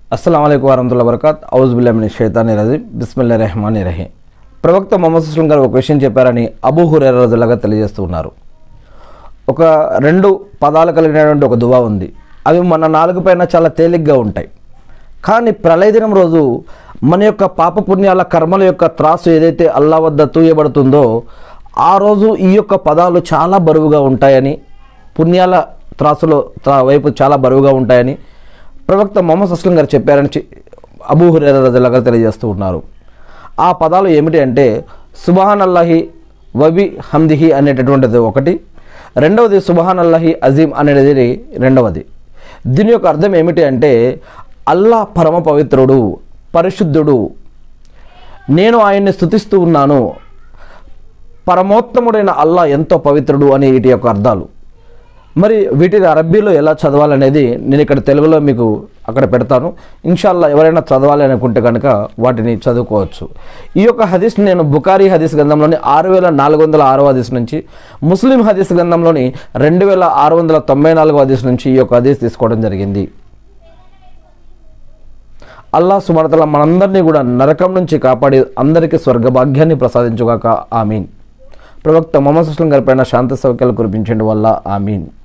అస్సలం అయికు వరహతుల్లా వరకాత్ ఔజుబుల్లామిని షైతాని రజీం బిస్మిల్లా రెహమాని రహీం ప్రవక్త మొహమ్మద్ సుస్లం గారు ఒక విషయం చెప్పారని అబూ హురేర రజుల్లాగా తెలియజేస్తూ ఉన్నారు ఒక రెండు పదాలు కలిగినటువంటి ఒక దువా ఉంది అవి మన నాలుగు పైన చాలా తేలిగ్గా ఉంటాయి కానీ ప్రళయ దినం రోజు మన యొక్క పాపపుణ్యాల కర్మల యొక్క త్రాసు ఏదైతే అల్లా వద్ద తూయబడుతుందో ఆ రోజు ఈ యొక్క పదాలు చాలా బరువుగా ఉంటాయని పుణ్యాల త్రాసులో త్రా వైపు చాలా బరువుగా ఉంటాయని ప్రవక్త మొహమ్మద్ అస్లం గారు చెప్పారని చి- అబూ హురేర రజుల్లా తెలియజేస్తూ ఉన్నారు ఆ పదాలు ఏమిటి అంటే సుబహాన్ అల్లాహి వబి హమ్దిహి అనేటటువంటిది ఒకటి రెండవది సుబహాన్ అల్లాహి అజీం అనేది రెండవది దీని యొక్క అర్థం ఏమిటి అంటే అల్లా పరమ పవిత్రుడు పరిశుద్ధుడు నేను ఆయన్ని స్థుతిస్తూ ఉన్నాను పరమోత్తముడైన అల్లా ఎంతో పవిత్రుడు అని వీటి యొక్క అర్థాలు మరి వీటిని అరబ్బీలో ఎలా చదవాలనేది నేను ఇక్కడ తెలుగులో మీకు అక్కడ పెడతాను ఇన్షాల్లా ఎవరైనా చదవాలి అనుకుంటే కనుక వాటిని చదువుకోవచ్చు ఈ యొక్క హదీస్ నేను బుకారీ హదీస్ గ్రంథంలోని ఆరు వేల నాలుగు వందల ఆరో హదీస్ నుంచి ముస్లిం హదీస్ గ్రంథంలోని రెండు వేల ఆరు వందల తొంభై నాలుగో హదీస్ నుంచి ఈ యొక్క హదీస్ తీసుకోవడం జరిగింది అల్లా సుమరతల మనందరినీ కూడా నరకం నుంచి కాపాడి అందరికీ స్వర్గభాగ్యాన్ని ప్రసాదించుగాక ఆమీన్ ప్రవక్త మొహమ్మద్ సుస్లం గారి పైన శాంతి సౌఖ్యాలు కురిపించండి వల్ల ఆమీన్